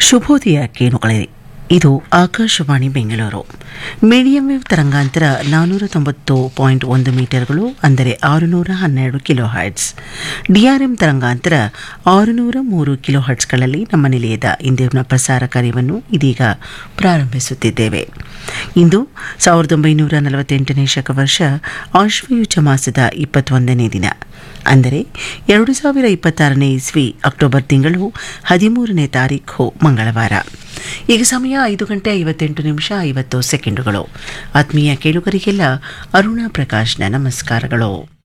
ಶುಭೋದಯ ಕೇಳುಗಳೇ ಇದು Akashvani Bengaluru medium wave ತರಂಗಾಂತರ ನಾನ್ನೂರ ತೊಂಬತ್ತು ಪಾಯಿಂಟ್ ಒಂದು ಮೀಟರ್ಗಳು ಅಂದರೆ ಆರುನೂರ ಹನ್ನೆರಡು ಕಿಲೋ ಹರ್ಟ್ಸ್ ಡಿಆರ್ಎಂ ತರಂಗಾಂತರ ಆರುನೂರ ಮೂರು ಕಿಲೋ ಹರ್ಟ್ಸ್ಗಳಲ್ಲಿ ನಮ್ಮ ನಿಲಯದ ಇಂದಿನ ಪ್ರಸಾರ ಕಾರ್ಯವನ್ನು ಇದೀಗ ಪ್ರಾರಂಭಿಸುತ್ತಿದ್ದೇವೆ ಇಂದು ಸಾವಿರದ ಒಂಬೈನೂರ ನಲವತ್ತೆಂಟನೇ ಶಕವರ್ಷ ಆಶ್ವಯುಜ ಮಾಸದ ಇಪ್ಪತ್ತೊಂದನೇ ದಿನ ಅಂದರೆ ಎರಡು ಸಾವಿರ ಇಪ್ಪತ್ತಾರನೇ ಇಸ್ವಿ ಅಕ್ಟೋಬರ್ ತಿಂಗಳು ಹದಿಮೂರನೇ ತಾರೀಖು ಮಂಗಳವಾರ ಈಗ ಸಮಯ ಐದು ಗಂಟೆ ಐವತ್ತೆಂಟು ನಿಮಿಷ ಐವತ್ತು ಸೆಕೆಂಡುಗಳು ಆತ್ಮೀಯ ಕೇಳುಗರಿಗೆಲ್ಲ ಅರುಣಾ ಪ್ರಕಾಶ್ನ ನಮಸ್ಕಾರಗಳು